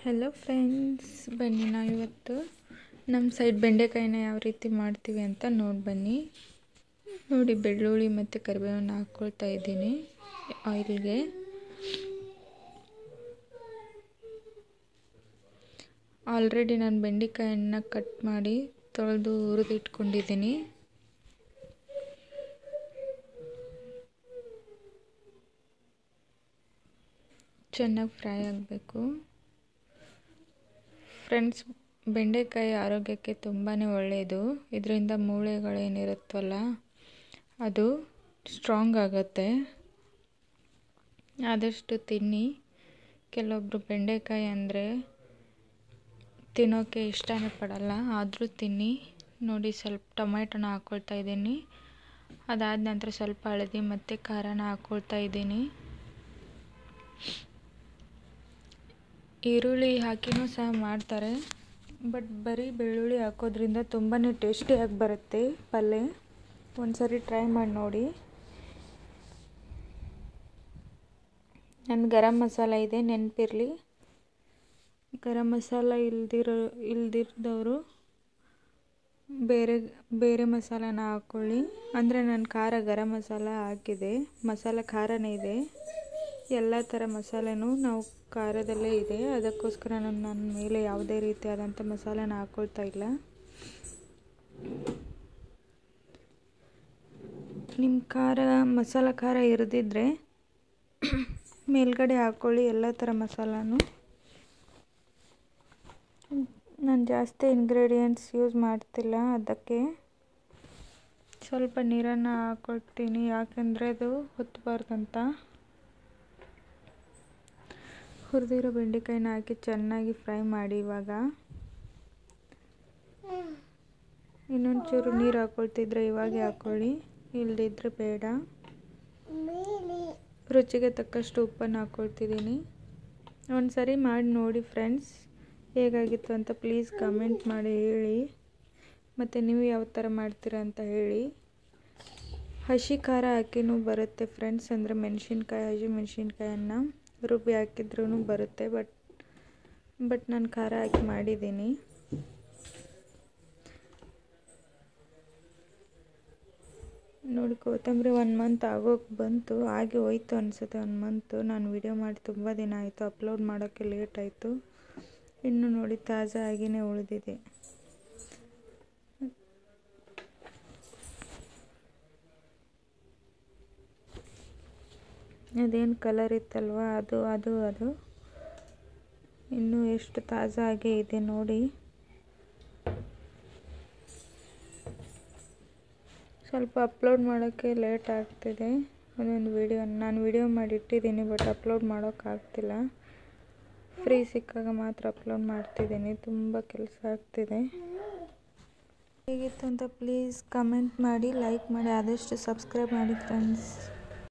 hello friends ಬನ್ನಿ ನಾವು ಇವತ್ತು ನಮ್ಮ ಸೈಡ್ ಬೆಂಡೆಕಾಯಿನ ಯಾವ ರೀತಿ ಮಾಡ್ತೀವಿ ಅಂತ ನೋಡಿ ಬನ್ನಿ ನೋಡಿ ಬೆಳ್ಳುಳ್ಳಿ ಮತ್ತು ಕರಿಬೇವನ್ನ ಹಾಕ್ಕೊಳ್ತಾ ಇದ್ದೀನಿ ಆಯಿಲ್ಗೆ ಆಲ್ರೆಡಿ ನಾನು ಬೆಂಡೆಕಾಯನ್ನು ಕಟ್ ಮಾಡಿ ತೊಳೆದು ಹುರಿದಿಟ್ಕೊಂಡಿದ್ದೀನಿ ಚೆನ್ನಾಗಿ ಫ್ರೈ ಆಗಬೇಕು ಫ್ರೆಂಡ್ಸ್ ಬೆಂಡೆಕಾಯಿ ಆರೋಗ್ಯಕ್ಕೆ ತುಂಬಾ ಒಳ್ಳೆಯದು ಇದರಿಂದ ಮೂಳೆಗಳೇನಿರುತ್ತಲ್ಲ ಅದು ಸ್ಟ್ರಾಂಗ್ ಆಗುತ್ತೆ ಆದಷ್ಟು ತಿನ್ನಿ ಕೆಲವೊಬ್ಬರು ಬೆಂಡೆಕಾಯಿ ಅಂದರೆ ತಿನ್ನೋಕ್ಕೆ ಇಷ್ಟನೇ ಪಡಲ್ಲ ಆದರೂ ತಿನ್ನಿ ನೋಡಿ ಸ್ವಲ್ಪ ಟೊಮೆಟೊನ ಹಾಕ್ಕೊಳ್ತಾ ಇದ್ದೀನಿ ಅದಾದ ನಂತರ ಸ್ವಲ್ಪ ಹಳದಿ ಮತ್ತು ಖಾರನ ಹಾಕ್ಕೊಳ್ತಾ ಇದ್ದೀನಿ ಈರುಳ್ಳಿ ಹಾಕಿನೂ ಸಹ ಮಾಡ್ತಾರೆ ಬಟ್ ಬರೀ ಬೆಳ್ಳುಳ್ಳಿ ಹಾಕೋದ್ರಿಂದ ತುಂಬಾ ಟೇಸ್ಟಿಯಾಗಿ ಬರುತ್ತೆ ಪಲ್ಯ ಒಂದ್ಸರಿ ಟ್ರೈ ಮಾಡಿ ನೋಡಿ ನನ್ನ ಗರಂ ಮಸಾಲ ಇದೆ ನೆನಪಿರಲಿ ಗರಂ ಮಸಾಲ ಇಲ್ದಿರೋ ಇಲ್ದಿದ್ದವರು ಬೇರೆ ಬೇರೆ ಮಸಾಲಾನ ಹಾಕ್ಕೊಳ್ಳಿ ಅಂದರೆ ನಾನು ಖಾರ ಗರಂ ಮಸಾಲ ಹಾಕಿದೆ ಮಸಾಲ ಖಾರನೇ ಇದೆ ಎಲ್ಲ ಥರ ಮಸಾಲೆನೂ ನಾವು ಖಾರದಲ್ಲೇ ಇದೆ ಅದಕ್ಕೋಸ್ಕರ ನಾನು ನನ್ನ ಮೇಲೆ ಯಾವುದೇ ರೀತಿಯಾದಂಥ ಮಸಾಲೆನ ಹಾಕ್ಕೊಳ್ತಾ ಇಲ್ಲ ನಿಮ್ಮ ಖಾರ ಮಸಾಲ ಖಾರ ಇರದಿದ್ದರೆ ಮೇಲ್ಗಡೆ ಹಾಕ್ಕೊಳ್ಳಿ ಎಲ್ಲ ಥರ ಮಸಾಲಾನು ನಾನು ಜಾಸ್ತಿ ಇಂಗ್ರೀಡಿಯೆಂಟ್ಸ್ ಯೂಸ್ ಮಾಡ್ತಿಲ್ಲ ಅದಕ್ಕೆ ಸ್ವಲ್ಪ ನೀರನ್ನು ಹಾಕ್ಕೊಳ್ತೀನಿ ಯಾಕೆಂದರೆ ಅದು ಹೊತ್ತಬಾರ್ದಂತ ಹುರಿದಿರೋ ಬೆಂಡೆಕಾಯಿನ ಹಾಕಿ ಚೆನ್ನಾಗಿ ಫ್ರೈ ಮಾಡಿ ಇವಾಗ ಇನ್ನೊಂಚೂರು ನೀರು ಹಾಕ್ಕೊಳ್ತಿದ್ರೆ ಇವಾಗೆ ಹಾಕ್ಕೊಳ್ಳಿ ಇಲ್ದಿದ್ರೆ ಬೇಡ ರುಚಿಗೆ ತಕ್ಕಷ್ಟು ಉಪ್ಪನ್ನು ಹಾಕ್ಕೊಳ್ತಿದ್ದೀನಿ ಒಂದು ಸರಿ ಮಾಡಿ ನೋಡಿ ಫ್ರೆಂಡ್ಸ್ ಹೇಗಾಗಿತ್ತು ಅಂತ ಪ್ಲೀಸ್ ಕಮೆಂಟ್ ಮಾಡಿ ಹೇಳಿ ಮತ್ತು ನೀವು ಯಾವ ಥರ ಮಾಡ್ತೀರಾ ಅಂತ ಹೇಳಿ ಹಸಿ ಖಾರ ಹಾಕಿನೂ ಬರುತ್ತೆ ಫ್ರೆಂಡ್ಸ್ ಅಂದರೆ ಮೆಣಸಿನ್ಕಾಯಿ ಹಸಿ ಮೆಣಸಿನ್ಕಾಯನ್ನು ರುಬ್ಬಿ ಹಾಕಿದ್ರೂ ಬರುತ್ತೆ ಬಟ್ ಬಟ್ ನಾನು ಖಾರ ಹಾಕಿ ಮಾಡಿದ್ದೀನಿ ನೋಡಿ ಕೊತ್ತಂಬರಿ ಒನ್ ಮಂತ್ ಆಗೋಕೆ ಬಂತು ಹಾಗೆ ಹೋಯ್ತು ಅನಿಸುತ್ತೆ ಒನ್ ಮಂತು ನಾನು ವಿಡಿಯೋ ಮಾಡಿ ತುಂಬ ದಿನ ಆಯಿತು ಅಪ್ಲೋಡ್ ಮಾಡೋಕ್ಕೆ ಲೇಟ್ ಆಯಿತು ಇನ್ನು ನೋಡಿ ತಾಜಾ ಆಗಿಯೇ ಉಳಿದಿದೆ ಅದೇನು ಕಲರ್ ಇತ್ತಲ್ವ ಅದು ಅದು ಅದು ಇನ್ನೂ ಎಷ್ಟು ತಾಜಾ ಆಗಿ ಇದೆ ನೋಡಿ ಸ್ವಲ್ಪ ಅಪ್ಲೋಡ್ ಮಾಡೋಕ್ಕೆ ಲೇಟ್ ಆಗ್ತಿದೆ ಒಂದೊಂದು ವಿಡಿಯೋ ನಾನು ವಿಡಿಯೋ ಮಾಡಿ ಇಟ್ಟಿದ್ದೀನಿ ಬಟ್ ಅಪ್ಲೋಡ್ ಮಾಡೋಕ್ಕಾಗ್ತಿಲ್ಲ ಫ್ರೀ ಸಿಕ್ಕಾಗ ಮಾತ್ರ ಅಪ್ಲೋಡ್ ಮಾಡ್ತಿದ್ದೀನಿ ತುಂಬ ಕೆಲಸ ಆಗ್ತಿದೆ ಹೇಗಿತ್ತು ಅಂತ ಪ್ಲೀಸ್ ಕಮೆಂಟ್ ಮಾಡಿ ಲೈಕ್ ಮಾಡಿ ಆದಷ್ಟು ಸಬ್ಸ್ಕ್ರೈಬ್ ಮಾಡಿ ಫ್ರೆಂಡ್ಸ್